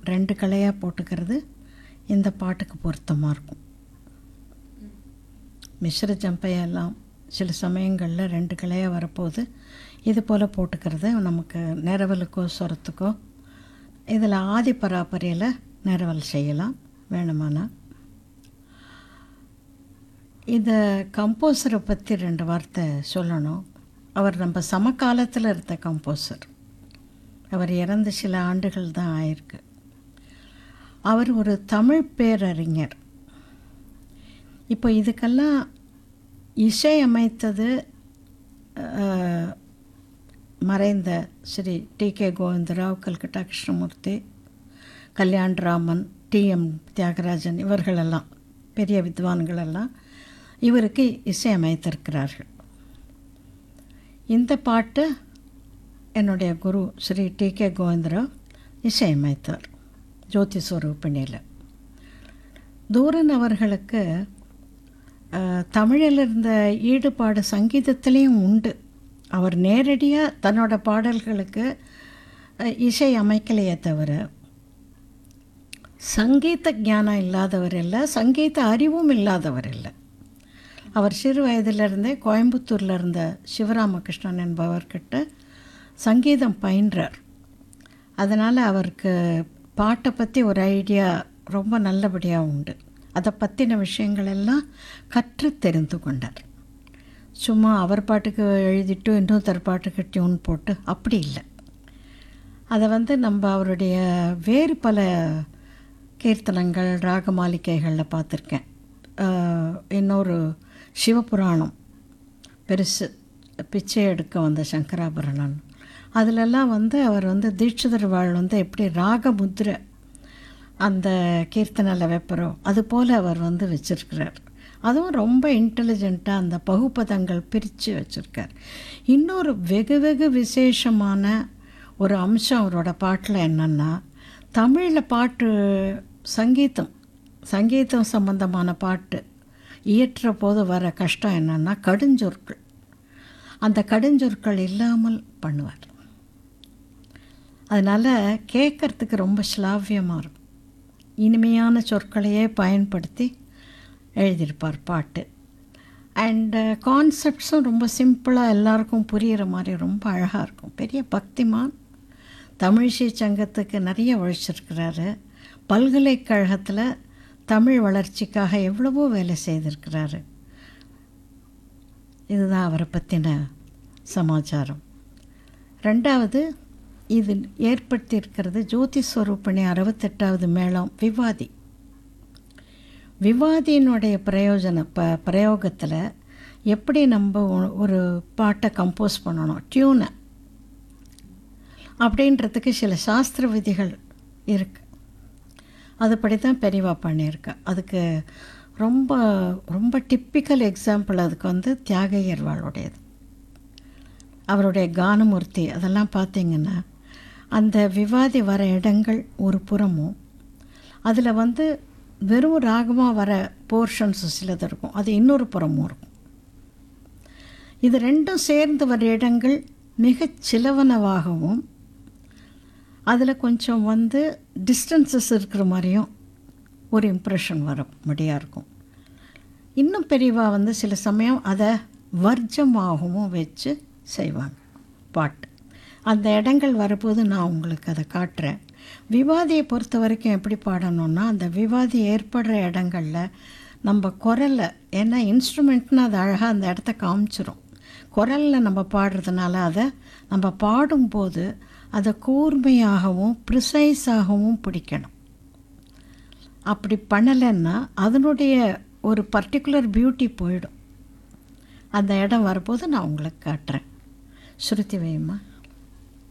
ரெண்டு கலையாக போட்டுக்கிறது இந்த பாட்டுக்கு பொருத்தமாக இருக்கும் மிஸ்ர ஜம்பையெல்லாம் சில சமயங்களில் ரெண்டு கிளையாக வரப்போகுது இது போல் போட்டுக்கிறது நமக்கு நிரவலுக்கோ சொரத்துக்கோ இதில் ஆதி பராபரையில் நிரவல் செய்யலாம் வேணுமானா இதை கம்போசரை பற்றி ரெண்டு வார்த்தை சொல்லணும் அவர் நம்ம சமகாலத்தில் இருந்த கம்போசர் அவர் இறந்து சில ஆண்டுகள் தான் ஆயிருக்கு அவர் ஒரு தமிழ் பேரறிஞர் இப்போ இதுக்கெல்லாம் இசை அமைத்தது அஹ், மறைந்த Shri T K Govindarao Calcutta Krishnamurthy Kalyanraman TM Thyagarajan இவர்களெல்லாம் பெரிய வித்வான்களெல்லாம் இவருக்கு இசை அமைத்திருக்கிறார்கள் இந்த பாட்டு என்னுடைய குரு ஸ்ரீ டி கே கோவிந்தராவ் இசையமைத்தார் ஜோதி ஸ்வரூபிணியில் தூரன் அவர்களுக்கு அஹ், தமிழில் இருந்த ஈடுபாடு சங்கீதத்திலையும் உண்டு அவர் நேரடியாக தன்னோட பாடல்களுக்கு அஹ், இசை அமைக்கலையே தவிர சங்கீத ஞானம் இல்லாதவர் இல்லை சங்கீத அறிவும் இல்லாதவர் இல்லை அவர் சிறு வயதிலிருந்தே கோயம்புத்தூரில் இருந்த சிவராமகிருஷ்ணன் என்பவர்கிட்ட சங்கீதம் பயின்றார் அதனால் அவருக்கு பாட்டை பற்றி ஒரு ஐடியா ரொம்ப நல்லபடியாக உண்டு அதை பற்றின விஷயங்கள் எல்லாம் கற்று தெரிந்து கொண்டார் சும்மா அவர் பாட்டுக்கு எழுதிட்டு இன்னொருத்தர் பாட்டுக்கு டியூன் போட்டு அப்படி இல்லை அதை வந்து நம்ம அவருடைய வேறு பல கீர்த்தனங்கள் ராகமாலிகைகளில் பார்த்துருக்கேன் ஆஹ் இன்னொரு சிவபுராணம் பெருசு பிச்சை எடுக்க வந்த சங்கராபரணன் அதிலெல்லாம் வந்து அவர் வந்து தீட்சிதர் வாழ் வந்து எப்படி ராக முத்ரை அந்த கீர்த்தனையில் வைப்பரோ அது போல் அவர் வந்து வச்சிருக்கிறார் அதுவும் ரொம்ப இன்டெலிஜெண்ட்டாக அந்த பகுப்பதங்கள் பிரித்து வச்சுருக்கார் இன்னொரு வெகு வெகு விசேஷமான ஒரு அம்சம் அவரோட பாட்டில் என்னென்னா தமிழில் பாட்டு சங்கீதம் சங்கீதம் சம்பந்தமான பாட்டு இயற்ற போது வர கஷ்டம் என்னென்னா கடுஞ்சொற்கள் அந்த கடுஞ்சொற்கள் இல்லாமல் பண்ணுவார் அதனால் கேட்கறதுக்கு ரொம்ப ஸ்லாவியமாக இருக்கும் இனிமையான சொற்களையே பயன்படுத்தி எழுதியிருப்பார் பாட்டு அண்டு கான்செப்ட்ஸும் ரொம்ப சிம்பிளாக எல்லாருக்கும் புரிகிற மாதிரி ரொம்ப அழகாக இருக்கும் பெரிய பக்திமான் தமிழிசை சங்கத்துக்கு நிறைய உழைச்சிருக்கிறாரு பல்கலைக்கழகத்தில் தமிழ் வளர்ச்சிக்காக எவ்வளவோ வேலை செய்திருக்கிறாரு இதுதான் அவரை பற்றின சமாச்சாரம் ரெண்டாவது இது ஏற்படுத்தியிருக்கிறது ஜோதி ஸ்வரூபிணி அறுபத்தெட்டாவது மேளம் விவாதி விவாதியினுடைய பிரயோஜன ப பிரயோகத்தில் எப்படி நம்ம ஒ- ஒரு பாட்டை கம்போஸ் பண்ணணும் டியூனை அப்படின்றதுக்கு சில சாஸ்திர விதிகள் இருக்குது அதுபடி தான் பெரியவா பண்ணியிருக்கா அதுக்கு ரொம்ப ரொம்ப டிப்பிக்கல் எக்ஸாம்பிள் அதுக்கு வந்து தியாகையர்வாளுடையது அவருடைய கானமூர்த்தி அதெல்லாம் பார்த்தீங்கன்னா அந்த விவாதி வர இடங்கள் ஒரு புறமும் அதில் வந்து வெறும் ராகமாக வர போர்ஷன்ஸ் சிலது இருக்கும் அது இன்னொரு புறமும் இருக்கும் இது ரெண்டும் சேர்ந்து வர இடங்கள் மிகச் சிலவனவாகவும் அதில் கொஞ்சம் வந்து டிஸ்டன்சஸ் இருக்கிற மாதிரியும் ஒரு இம்ப்ரெஷன் வர முடியாக இருக்கும் இன்னும் பெரியவா வந்து சில சமயம் அதை வர்ஜமாகவும் வச்சு செய்வாங்க பாட்டு அந்த இடங்கள் வரும்போது நான் உங்களுக்கு அதை காட்டுறேன் விவாதியை பொறுத்த வரைக்கும் எப்படி பாடணும்னா அந்த விவாதி ஏற்படுற இடங்களில் நம்ம குரலை ஏன்னா இன்ஸ்ட்ருமெண்ட்னு அது அழகாக அந்த இடத்த காமிச்சிரும் குரலில் நம்ம பாடுறதுனால அதை நம்ம பாடும்போது அதை கூர்மையாகவும் ப்ரிசைஸாகவும் பிடிக்கணும் அப்படி பண்ணலைன்னா அதனுடைய ஒரு பர்டிகுலர் பியூட்டி போயிடும் அந்த இடம் வரும்போது நான் உங்களுக்கு காட்டுறேன் ஸ்ருதி வைமா